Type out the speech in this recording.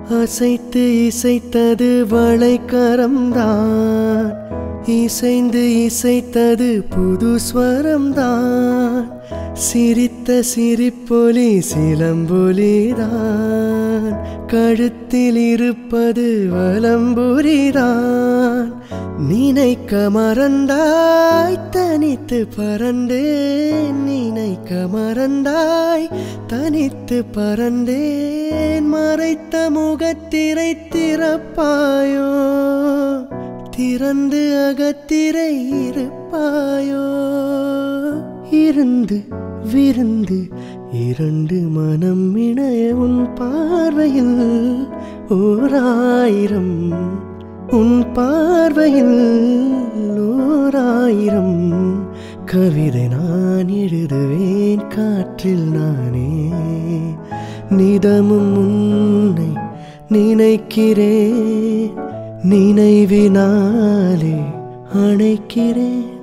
அசைத்து இசைத்தது வளைக்கரம்தான் இசைந்து இசைத்தது புது ஸ்வரம்தான் சிரித்த சிரிப்பொலி சிலம்பொலிதான் கழுத்தில் இருப்பது வலம்புரிதான் நினைக்க மறந்தாய் தனித்து பறந்தேன் நினைக்க மறந்தாய் தனித்து பறந்தேன் மறைத்த முகத்திரை திறப்பாயோ திறந்து அகத்திரை இருப்பாயோ இருந்து விருந்து இரண்டு மனம் இணைய உன் பார்வையில் ஓராயிரம் உன் பார்வையில் ஓராயிரம் கவிதை நான் எழுதுவேன் காற்றில் நானே நிதமும் உன்னை நினைக்கிறேன் நினைவினாலே அணைக்கிறேன்